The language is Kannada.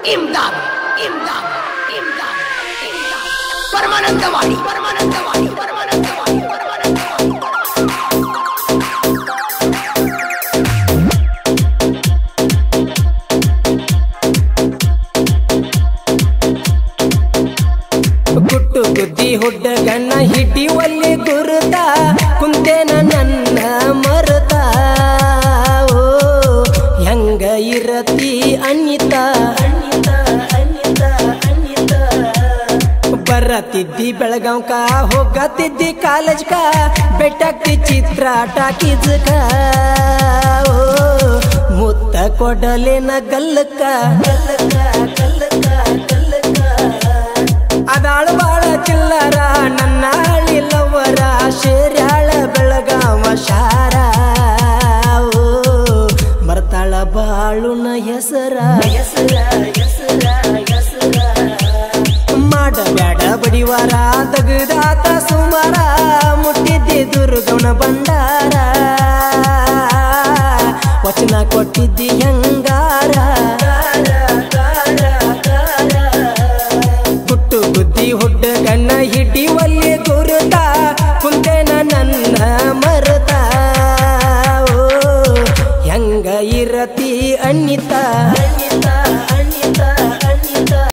ಇಮ್ದಾದ್ ಇಮ್ದಾದ್ ಇಮ್ದಾದ್ ಇಮ್ದಾದ್ ಪರಮಾನಂದವಾಡಿ ಪರಮಾನಂದವಾಡಿ ಪರಮಾನಂದವಾಡಿ ಪರಮಾನಂದವಾಡಿ ಗುಟ್ಟು ಗುದ್ದಿ ಹುಡ್ಡಗಣ್ಣ ಹಿಡಿವಲ್ಲಿ ಗುರುತ ಕುಂತೇನ ನನ್ನ ಮರುತ ಓ ಹೆಂಗ ಇರತಿ ಅನ್ಯಿತ ಬರತಿದ್ದಿ ಬೆಳಗಾವ್ಕ ಹೋಗತಿದ್ದಿ ಕಾಲೇಜ್ಕ ಬೆಟ್ಟಾಕ್ತಿ ಚಿತ್ರ ಟಾಕೀಜ್ಕ ಓ ಮುತ್ತ ಕೊಡಲೇನ ಗಲ್ಲಕ್ಕ ಗಲ್ಲಕ್ಕ ಗಲ್ಲಕ್ಕ ಗಲ್ಲಕ್ಕ ಅದಾಳು ಬಾಳ ಚಿಲ್ಲರ ನನ್ನ ಹಳ್ಳಿಲವರ ಶೇರ್ಯಾಳ ಬೆಳಗಾವ ಶಾರ ಓ, ಮರ್ತಾಳ ಬಾಳುನ ಹೆಸರ ಹೆಸರ ಹೆಸರ ಹೆಸರ ಮಾಡಬ್ಯಾಡ ಬಡಿವಾರ ತಗದಾತ ಸುಮಾರ ಮುಟ್ಟಿದ್ದಿ ದುರ್ಗವನ ಬಂಡಾರ ವಚನ ಕೊಟ್ಟಿದ್ದಿ ಹೆಂಗಾರ ಹುಟ್ಟು ಬುದ್ಧಿ ಹುಡ್ಡಗಣ್ಣ ಹಿಡಿವಲ್ಲಿ ಗುರುತ ಕುಂತೇನ ನನ್ನ ಮರುತ ಓ ಹೆಂಗ ಇರತಿ ಅಣ್ಣಿತ